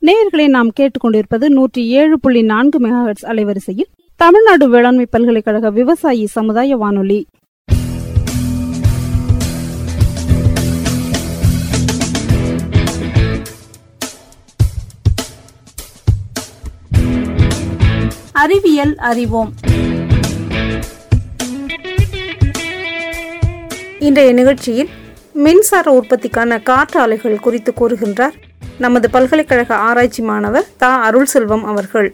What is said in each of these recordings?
நேயர்களை நாம் கேட்டுக்கொண்டிருப்பது நூற்றி ஏழு புள்ளி நான்கு மெகாஹெட்ஸ் அலைவரிசையில் தமிழ்நாடு வேளாண்மை பல்கலைக்கழக விவசாயி சமுதாய வானொலி அறிவியல் அறிவோம் இன்றைய நிகழ்ச்சியில் மின்சார உற்பத்திக்கான காற்று ஆலைகள் குறித்து கூறுகின்றார் நமது பல்கலைக்கழக ஆராய்ச்சி மாணவர் தா அருள் செல்வம் அவர்கள்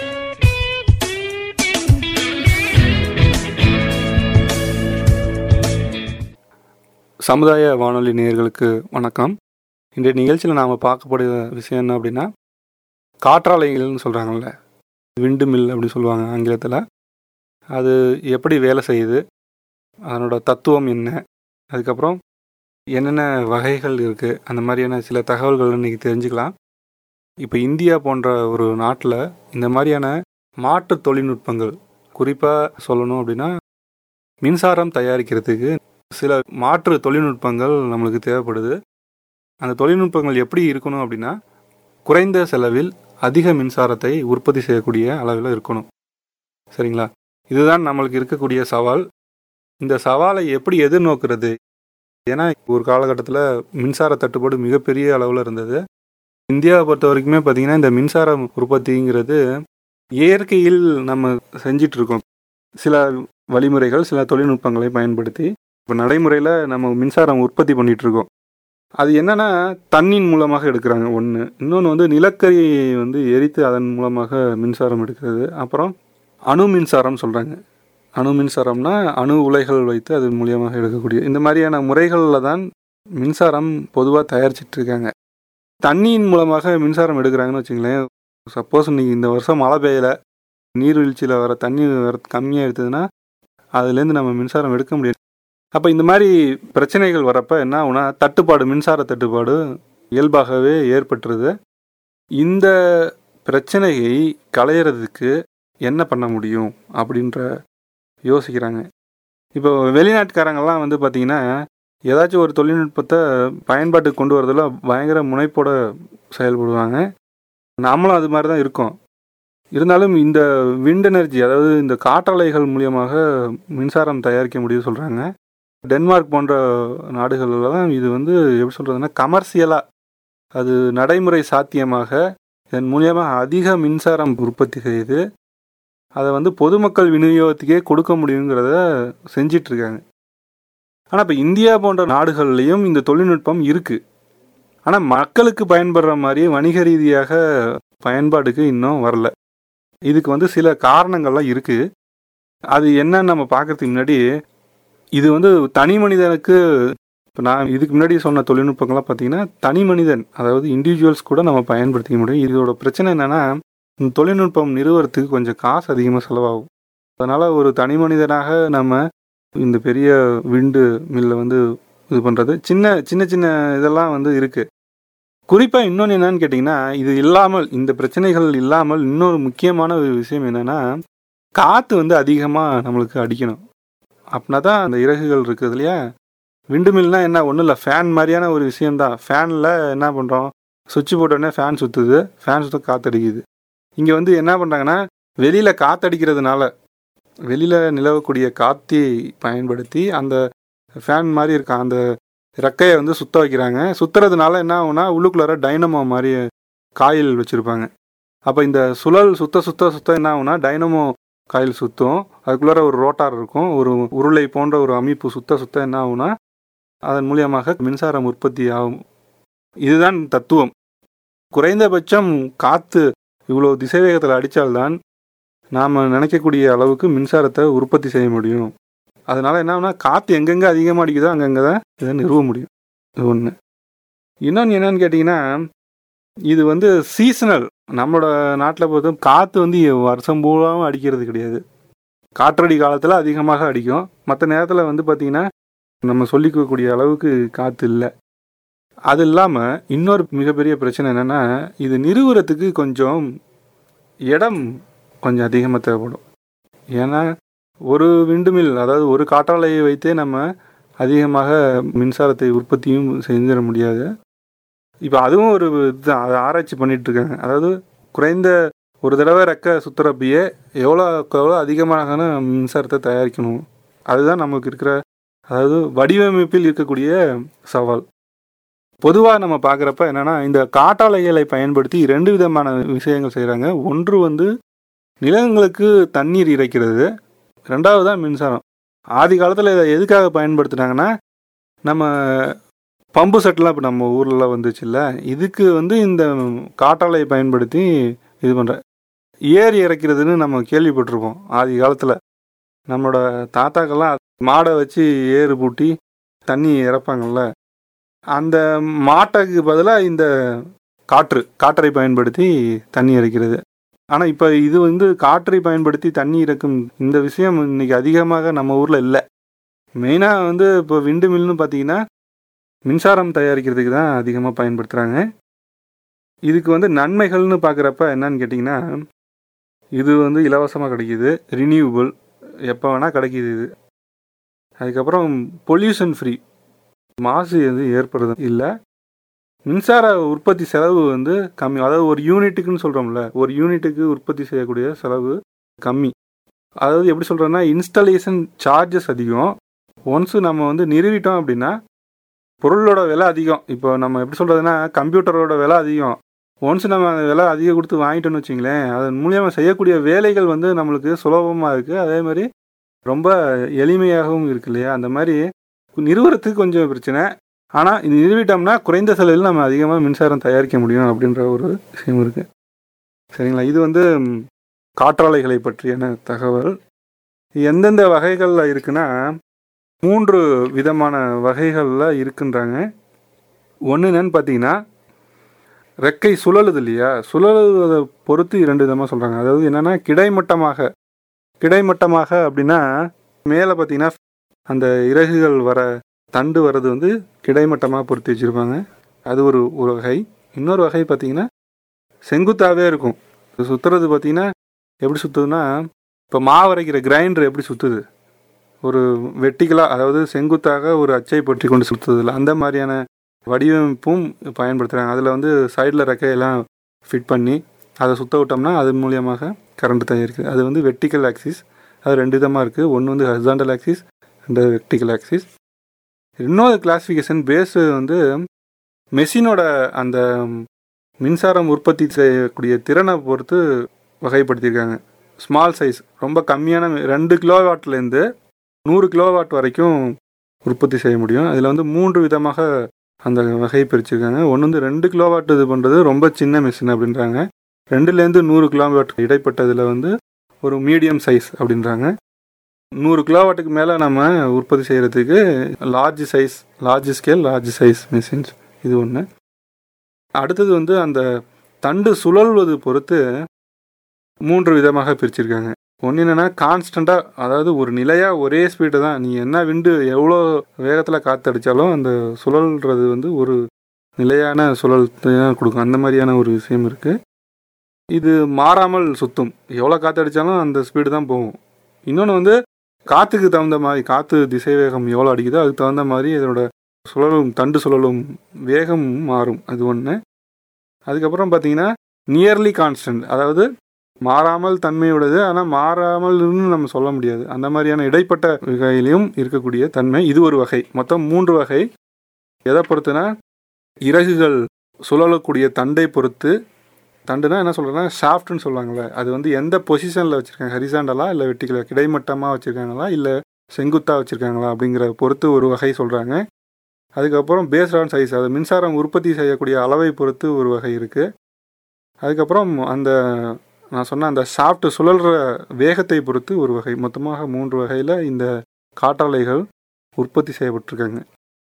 சமுதாய வானொலி நேயர்களுக்கு வணக்கம் இன்றைய நிகழ்ச்சியில் நாம் பார்க்கக்கூடிய விஷயம் என்ன அப்படின்னா காற்றாலைகள்னு சொல்கிறாங்கல்ல விண்டு மில் அப்படின்னு சொல்லுவாங்க ஆங்கிலத்தில் அது எப்படி வேலை செய்யுது அதனோட தத்துவம் என்ன அதுக்கப்புறம் என்னென்ன வகைகள் இருக்குது அந்த மாதிரியான சில தகவல்கள் இன்றைக்கி தெரிஞ்சுக்கலாம் இப்போ இந்தியா போன்ற ஒரு நாட்டில் இந்த மாதிரியான மாற்று தொழில்நுட்பங்கள் குறிப்பாக சொல்லணும் அப்படின்னா மின்சாரம் தயாரிக்கிறதுக்கு சில மாற்று தொழில்நுட்பங்கள் நம்மளுக்கு தேவைப்படுது அந்த தொழில்நுட்பங்கள் எப்படி இருக்கணும் அப்படின்னா குறைந்த செலவில் அதிக மின்சாரத்தை உற்பத்தி செய்யக்கூடிய அளவில் இருக்கணும் சரிங்களா இதுதான் நம்மளுக்கு இருக்கக்கூடிய சவால் இந்த சவாலை எப்படி எதிர்நோக்கிறது ஏன்னா ஒரு காலகட்டத்தில் மின்சார தட்டுப்பாடு மிகப்பெரிய அளவில் இருந்தது இந்தியாவை பொறுத்த வரைக்குமே பார்த்திங்கன்னா இந்த மின்சாரம் உற்பத்திங்கிறது இயற்கையில் நம்ம செஞ்சிட்டு இருக்கோம் சில வழிமுறைகள் சில தொழில்நுட்பங்களை பயன்படுத்தி இப்போ நடைமுறையில் நம்ம மின்சாரம் உற்பத்தி பண்ணிட்டு இருக்கோம் அது என்னன்னா தண்ணின் மூலமாக எடுக்கிறாங்க ஒன்று இன்னொன்று வந்து நிலக்கரி வந்து எரித்து அதன் மூலமாக மின்சாரம் எடுக்கிறது அப்புறம் அணு மின்சாரம் சொல்கிறாங்க அணு மின்சாரம்னா அணு உலைகள் வைத்து அது மூலியமாக எடுக்கக்கூடிய இந்த மாதிரியான முறைகளில் தான் மின்சாரம் பொதுவாக தயாரிச்சிட்டு இருக்காங்க தண்ணியின் மூலமாக மின்சாரம் எடுக்கிறாங்கன்னு வச்சுங்களேன் சப்போஸ் இன்னைக்கு இந்த வருஷம் மழை பெய்யலை நீர்வீழ்ச்சியில் வர தண்ணி வர கம்மியாக எடுத்ததுன்னா அதுலேருந்து நம்ம மின்சாரம் எடுக்க முடியாது அப்போ இந்த மாதிரி பிரச்சனைகள் வரப்போ என்ன ஆகுனா தட்டுப்பாடு மின்சார தட்டுப்பாடு இயல்பாகவே ஏற்பட்டுருது இந்த பிரச்சனையை களையிறதுக்கு என்ன பண்ண முடியும் அப்படின்ற யோசிக்கிறாங்க இப்போ வெளிநாட்டுக்காரங்கெல்லாம் வந்து பார்த்திங்கன்னா ஏதாச்சும் ஒரு தொழில்நுட்பத்தை பயன்பாட்டுக்கு கொண்டு வரதில் பயங்கர முனைப்போட செயல்படுவாங்க நாமளும் அது மாதிரி தான் இருக்கோம் இருந்தாலும் இந்த விண்ட் எனர்ஜி அதாவது இந்த காற்றலைகள் மூலியமாக மின்சாரம் தயாரிக்க முடியும் சொல்கிறாங்க டென்மார்க் போன்ற நாடுகளில் தான் இது வந்து எப்படி சொல்கிறதுனா கமர்ஷியலாக அது நடைமுறை சாத்தியமாக இதன் மூலியமாக அதிக மின்சாரம் உற்பத்தி செய்து அதை வந்து பொதுமக்கள் விநியோகத்துக்கே கொடுக்க முடியுங்கிறத செஞ்சிட்ருக்காங்க ஆனால் இப்போ இந்தியா போன்ற நாடுகள்லேயும் இந்த தொழில்நுட்பம் இருக்குது ஆனால் மக்களுக்கு பயன்படுற மாதிரி வணிக ரீதியாக பயன்பாடுக்கு இன்னும் வரல இதுக்கு வந்து சில காரணங்கள்லாம் இருக்குது அது என்னன்னு நம்ம பார்க்கறதுக்கு முன்னாடி இது வந்து தனி மனிதனுக்கு இப்போ நான் இதுக்கு முன்னாடி சொன்ன தொழில்நுட்பங்கள்லாம் பார்த்தீங்கன்னா தனி மனிதன் அதாவது இண்டிவிஜுவல்ஸ் கூட நம்ம பயன்படுத்திக்க முடியும் இதோட பிரச்சனை என்னென்னா இந்த தொழில்நுட்பம் நிறுவனத்துக்கு கொஞ்சம் காசு அதிகமாக செலவாகும் அதனால் ஒரு தனி மனிதனாக நம்ம இந்த பெரிய விண்டு மில்லை வந்து இது பண்ணுறது சின்ன சின்ன சின்ன இதெல்லாம் வந்து இருக்குது குறிப்பாக இன்னொன்று என்னன்னு கேட்டிங்கன்னா இது இல்லாமல் இந்த பிரச்சனைகள் இல்லாமல் இன்னொரு முக்கியமான ஒரு விஷயம் என்னென்னா காற்று வந்து அதிகமாக நம்மளுக்கு அடிக்கணும் அப்படின்னா தான் அந்த இறகுகள் இருக்குது இல்லையா விண்டு மில்னா என்ன ஒன்றும் இல்லை ஃபேன் மாதிரியான ஒரு விஷயம்தான் ஃபேனில் என்ன பண்ணுறோம் சுவிட்ச் போட்டோடனே ஃபேன் சுற்றுது ஃபேன் சுற்ற காற்றடிக்குது இங்கே வந்து என்ன பண்ணுறாங்கன்னா வெளியில் காற்றடிக்கிறதுனால வெளியில் நிலவக்கூடிய காற்றை பயன்படுத்தி அந்த ஃபேன் மாதிரி இருக்க அந்த ரெக்கையை வந்து சுத்த வைக்கிறாங்க சுற்றுறதுனால என்ன ஆகும்னா உள்ளுக்குள்ளார டைனமோ மாதிரி காயில் வச்சுருப்பாங்க அப்போ இந்த சுழல் சுத்த சுத்த சுத்த என்ன ஆகும்னா டைனமோ காயில் சுற்றும் அதுக்குள்ளார ஒரு ரோட்டார் இருக்கும் ஒரு உருளை போன்ற ஒரு அமைப்பு சுத்த சுத்த என்ன ஆகும்னா அதன் மூலியமாக மின்சாரம் உற்பத்தி ஆகும் இதுதான் தத்துவம் குறைந்தபட்சம் காற்று இவ்வளோ திசைவேகத்தில் அடித்தால்தான் நாம் நினைக்கக்கூடிய அளவுக்கு மின்சாரத்தை உற்பத்தி செய்ய முடியும் அதனால் என்ன ஆகுனா காற்று எங்கெங்கே அதிகமாக அடிக்குதோ அங்கங்கே தான் இதை நிறுவ முடியும் இது ஒன்று இன்னொன்று என்னன்னு கேட்டிங்கன்னா இது வந்து சீசனல் நம்மளோட நாட்டில் பொறுத்த காற்று வந்து வருஷம் பூராவும் அடிக்கிறது கிடையாது காற்றடி காலத்தில் அதிகமாக அடிக்கும் மற்ற நேரத்தில் வந்து பார்த்திங்கன்னா நம்ம சொல்லிக்கக்கூடிய அளவுக்கு காற்று இல்லை அது இல்லாமல் இன்னொரு மிகப்பெரிய பிரச்சனை என்னென்னா இது நிறுவுறதுக்கு கொஞ்சம் இடம் கொஞ்சம் அதிகமாக தேவைப்படும் ஏன்னா ஒரு விண்டுமில் அதாவது ஒரு காற்றாலையை வைத்தே நம்ம அதிகமாக மின்சாரத்தை உற்பத்தியும் செஞ்சிட முடியாது இப்போ அதுவும் ஒரு இதுதான் அதை ஆராய்ச்சி பண்ணிட்டு இருக்காங்க அதாவது குறைந்த ஒரு தடவை ரெக்க சுத்துறப்பயே எவ்வளோ எவ்வளோ அதிகமான மின்சாரத்தை தயாரிக்கணும் அதுதான் நமக்கு இருக்கிற அதாவது வடிவமைப்பில் இருக்கக்கூடிய சவால் பொதுவாக நம்ம பார்க்குறப்ப என்னென்னா இந்த காட்டாலைகளை பயன்படுத்தி ரெண்டு விதமான விஷயங்கள் செய்கிறாங்க ஒன்று வந்து நிலங்களுக்கு தண்ணீர் இறைக்கிறது ரெண்டாவது தான் மின்சாரம் ஆதி காலத்தில் இதை எதுக்காக பயன்படுத்துனாங்கன்னா நம்ம பம்பு செட்லாம் இப்போ நம்ம ஊர்லலாம் வந்துச்சுல்ல இதுக்கு வந்து இந்த காட்டாலை பயன்படுத்தி இது பண்ணுற ஏர் இறைக்கிறதுன்னு நம்ம கேள்விப்பட்டிருப்போம் ஆதி காலத்தில் நம்மளோட தாத்தாக்கெல்லாம் மாடை வச்சு ஏறு பூட்டி தண்ணி இறப்பாங்கல்ல அந்த மாட்டுக்கு பதிலாக இந்த காற்று காற்றை பயன்படுத்தி தண்ணி இறைக்கிறது ஆனால் இப்போ இது வந்து காற்றை பயன்படுத்தி தண்ணி இறக்கும் இந்த விஷயம் இன்னைக்கு அதிகமாக நம்ம ஊரில் இல்லை மெயினாக வந்து இப்போ விண்டு மில்னு பார்த்தீங்கன்னா மின்சாரம் தயாரிக்கிறதுக்கு தான் அதிகமாக பயன்படுத்துகிறாங்க இதுக்கு வந்து நன்மைகள்னு பார்க்குறப்ப என்னன்னு கேட்டிங்கன்னா இது வந்து இலவசமாக கிடைக்கிது ரினியூவபிள் எப்போ வேணால் கிடைக்கிது இது அதுக்கப்புறம் பொல்யூஷன் ஃப்ரீ மாசு வந்து ஏற்படுறது இல்லை மின்சார உற்பத்தி செலவு வந்து கம்மி அதாவது ஒரு யூனிட்டுக்குன்னு சொல்கிறோம்ல ஒரு யூனிட்டுக்கு உற்பத்தி செய்யக்கூடிய செலவு கம்மி அதாவது எப்படி சொல்கிறேன்னா இன்ஸ்டாலேஷன் சார்ஜஸ் அதிகம் ஒன்ஸு நம்ம வந்து நிறுவிட்டோம் அப்படின்னா பொருளோட விலை அதிகம் இப்போ நம்ம எப்படி சொல்கிறதுனா கம்ப்யூட்டரோட விலை அதிகம் ஒன்ஸ் நம்ம அந்த விலை அதிகம் கொடுத்து வாங்கிட்டோம்னு வச்சிங்களேன் அதன் மூலியமாக செய்யக்கூடிய வேலைகள் வந்து நம்மளுக்கு சுலபமாக இருக்குது அதே மாதிரி ரொம்ப எளிமையாகவும் இருக்கு இல்லையா அந்த மாதிரி நிறுவனத்துக்கு கொஞ்சம் பிரச்சனை ஆனால் இது நிறுவிட்டோம்னா குறைந்த செலவில் நம்ம அதிகமாக மின்சாரம் தயாரிக்க முடியும் அப்படின்ற ஒரு விஷயம் இருக்குது சரிங்களா இது வந்து ம், காற்றாலைகளை பற்றியான தகவல் எந்தெந்த வகைகளில் இருக்குன்னா மூன்று விதமான வகைகளில் இருக்குன்றாங்க ஒன்று என்னன்னு பார்த்தீங்கன்னா ரெக்கை சுழலுது இல்லையா சுழலுவதை பொறுத்து இரண்டு விதமாக சொல்கிறாங்க அதாவது என்னென்னா கிடைமட்டமாக கிடைமட்டமாக அப்படின்னா மேலே பார்த்தீங்கன்னா அந்த இறகுகள் வர தண்டு வர்றது வந்து கிடைமட்டமாக பொருத்தி வச்சுருப்பாங்க அது ஒரு ஒரு வகை இன்னொரு வகை பார்த்தீங்கன்னா செங்குத்தாகவே இருக்கும் இது சுற்றுறது பார்த்தீங்கன்னா எப்படி சுற்றுதுன்னா இப்போ மாவு அரைக்கிற கிரைண்டர் எப்படி சுற்றுது ஒரு வெட்டிக்கலாக அதாவது செங்குத்தாக ஒரு அச்சை பற்றி கொண்டு சுற்றுதில்ல அந்த மாதிரியான வடிவமைப்பும் பயன்படுத்துகிறாங்க அதில் வந்து சைடில் ரெக்கையெல்லாம் ஃபிட் பண்ணி அதை சுற்ற விட்டோம்னா அது மூலியமாக கரண்ட் தயாரிக்குது அது வந்து வெர்டிக்கல் ஆக்சிஸ் அது ரெண்டு விதமாக இருக்குது ஒன்று வந்து ஹரிசாண்டல் ஆக்சிஸ் ரெண்டு வெர்டிக்கல் ஆக்சிஸ் இன்னொரு கிளாசிஃபிகேஷன் பேஸு வந்து மெஷினோட அந்த மின்சாரம் உற்பத்தி செய்யக்கூடிய திறனை பொறுத்து வகைப்படுத்தியிருக்காங்க ஸ்மால் சைஸ் ரொம்ப கம்மியான ரெண்டு கிலோவாட்லேருந்து நூறு கிலோவாட் வரைக்கும் உற்பத்தி செய்ய முடியும் அதில் வந்து மூன்று விதமாக அந்த வகை பிரிச்சிருக்காங்க ஒன்று வந்து ரெண்டு கிலோவாட் இது பண்ணுறது ரொம்ப சின்ன மிஷின் அப்படின்றாங்க ரெண்டுலேருந்து நூறு கிலோவாட் இடைப்பட்டதில் வந்து ஒரு மீடியம் சைஸ் அப்படின்றாங்க நூறு கிலோவாட்டுக்கு மேலே நம்ம உற்பத்தி செய்கிறதுக்கு large size large scale large size machines இது ஒன்று அடுத்தது வந்து அந்த தண்டு சுழல்வது பொறுத்து மூன்று விதமாக பிரிச்சிருக்காங்க ஒன்று என்னென்னா கான்ஸ்டண்ட்டாக அதாவது ஒரு நிலையாக ஒரே ஸ்பீடு தான் நீ என்ன விண்டு எவ்வளோ வேகத்தில் காற்றடிச்சாலும் அந்த சுழல்றது வந்து ஒரு நிலையான சுழல் தான் கொடுக்கும் அந்த மாதிரியான ஒரு விஷயம் இருக்குது இது மாறாமல் சுத்தும் எவ்வளோ காற்றடிச்சாலும் அந்த ஸ்பீடு தான் போகும் இன்னொன்று வந்து காற்றுக்கு தகுந்த மாதிரி காற்று திசை வேகம் எவ்வளோ அடிக்குதோ அதுக்கு தகுந்த மாதிரி இதனோட சுழலும் தண்டு சுழலும் வேகம் மாறும் அது ஒன்று அதுக்கப்புறம் பார்த்தீங்கன்னா நியர்லி கான்ஸ்டன்ட் அதாவது மாறாமல் தன்மையுடையது ஆனால் மாறாமல்னு நம்ம சொல்ல முடியாது அந்த மாதிரியான இடைப்பட்ட வகையிலையும் இருக்கக்கூடிய தன்மை இது ஒரு வகை மொத்தம் மூன்று வகை எதை பொறுத்துனா இறகுகள் சுழலக்கூடிய தண்டை பொறுத்து தண்டுனா என்ன சொல்கிறேன்னா ஷாஃப்ட்னு சொல்லுவாங்கள்ல அது வந்து எந்த பொசிஷனில் வச்சுருக்காங்க ஹரிசாண்டலா இல்லை வெட்டிக்கல கிடைமட்டமாக வச்சுருக்காங்களா இல்லை செங்குத்தாக வச்சுருக்காங்களா அப்படிங்கிற பொறுத்து ஒரு வகை சொல்கிறாங்க அதுக்கப்புறம் பேஸ்ட் ஆன் சைஸ் அது மின்சாரம் உற்பத்தி செய்யக்கூடிய அளவை பொறுத்து ஒரு வகை இருக்குது அதுக்கப்புறம் அந்த நான் சொன்ன அந்த ஷாஃப்ட் சுழல்ற வேகத்தை பொறுத்து ஒரு வகை மொத்தமாக மூன்று வகையில் இந்த காற்றாலைகள் உற்பத்தி செய்யப்பட்டிருக்காங்க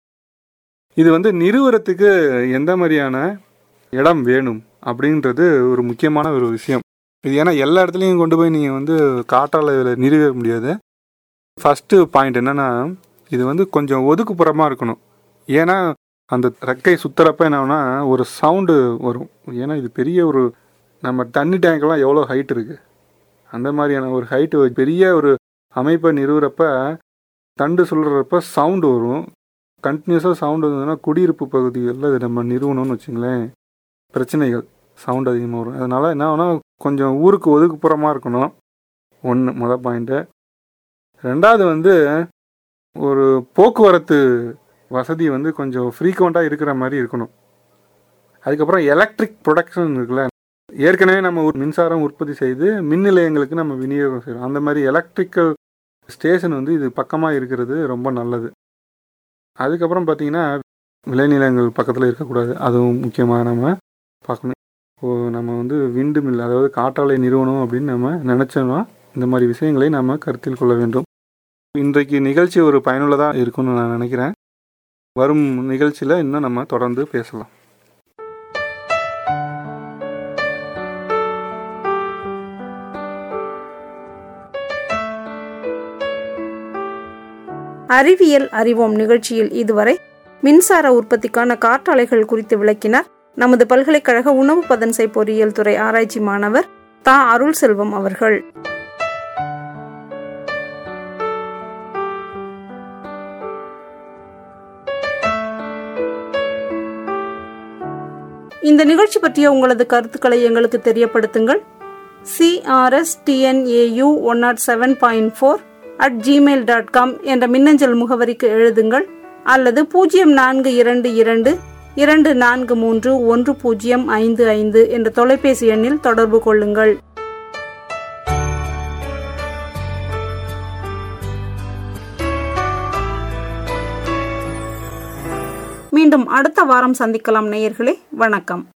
இது வந்து நிறுவனத்துக்கு எந்த மாதிரியான இடம் வேணும் அப்படின்றது ஒரு முக்கியமான ஒரு விஷயம் இது ஏன்னா எல்லா இடத்துலையும் கொண்டு போய் நீங்கள் வந்து காற்றாலையில் நிறுவ முடியாது ஃபஸ்ட்டு பாயிண்ட் என்னென்னா இது வந்து கொஞ்சம் ஒதுக்குப்புறமாக இருக்கணும் ஏன்னா அந்த ரெக்கை சுற்றுறப்ப என்னன்னா ஒரு சவுண்டு வரும் ஏன்னா இது பெரிய ஒரு நம்ம தண்ணி டேங்க்லாம் எவ்வளோ ஹைட் இருக்குது அந்த மாதிரியான ஒரு ஹைட்டு பெரிய ஒரு அமைப்பை நிறுவுறப்ப தண்டு சொல்கிறப்ப சவுண்டு வரும் கண்டினியூஸாக சவுண்ட் வந்ததுன்னா குடியிருப்பு பகுதிகளில் இது நம்ம நிறுவனம்னு வச்சுங்களேன் பிரச்சனைகள் சவுண்ட் அதிகமாக வரும் அதனால் என்ன ஆகும்னா கொஞ்சம் ஊருக்கு ஒதுக்குப்புறமாக இருக்கணும் ஒன்று மொதல் பாயிண்ட்டு ரெண்டாவது வந்து ஒரு போக்குவரத்து வசதி வந்து கொஞ்சம் ஃப்ரீக்வெண்ட்டாக இருக்கிற மாதிரி இருக்கணும் அதுக்கப்புறம் எலக்ட்ரிக் ப்ரொடக்ஷன் இருக்குல்ல ஏற்கனவே நம்ம ஒரு மின்சாரம் உற்பத்தி செய்து மின் நிலையங்களுக்கு நம்ம விநியோகம் செய்கிறோம் அந்த மாதிரி எலக்ட்ரிக்கல் ஸ்டேஷன் வந்து இது பக்கமாக இருக்கிறது ரொம்ப நல்லது அதுக்கப்புறம் பார்த்தீங்கன்னா விளைநிலங்கள் பக்கத்தில் இருக்கக்கூடாது அதுவும் முக்கியமாக நம்ம பார்க்கணும் இப்போ நம்ம வந்து விண்டு மில் அதாவது காற்றாலை நிறுவனம் அப்படின்னு நம்ம நினச்சோம்னா இந்த மாதிரி விஷயங்களை நம்ம கருத்தில் கொள்ள வேண்டும் இன்றைக்கு நிகழ்ச்சி ஒரு பயனுள்ளதாக இருக்கும்னு நான் நினைக்கிறேன் வரும் நிகழ்ச்சியில் இன்னும் நம்ம தொடர்ந்து பேசலாம் அறிவியல் அறிவோம் நிகழ்ச்சியில் இதுவரை மின்சார உற்பத்திக்கான காற்றாலைகள் குறித்து விளக்கினார் நமது பல்கலைக்கழக உணவு பதன்சை பொறியியல் துறை ஆராய்ச்சி மாணவர் தா அருள் செல்வம் அவர்கள் இந்த நிகழ்ச்சி பற்றிய உங்களது கருத்துக்களை எங்களுக்கு தெரியப்படுத்துங்கள் CRS TNAU one naught seven point four at Gmail dot com என்ற மின்னஞ்சல் முகவரிக்கு எழுதுங்கள் அல்லது பூஜ்ஜியம் நான்கு இரண்டு இரண்டு இரண்டு நான்கு மூன்று ஒன்று பூஜ்ஜியம் ஐந்து ஐந்து என்ற தொலைபேசி எண்ணில் தொடர்பு கொள்ளுங்கள் மீண்டும் அடுத்த வாரம் சந்திக்கலாம் நேயர்களே வணக்கம்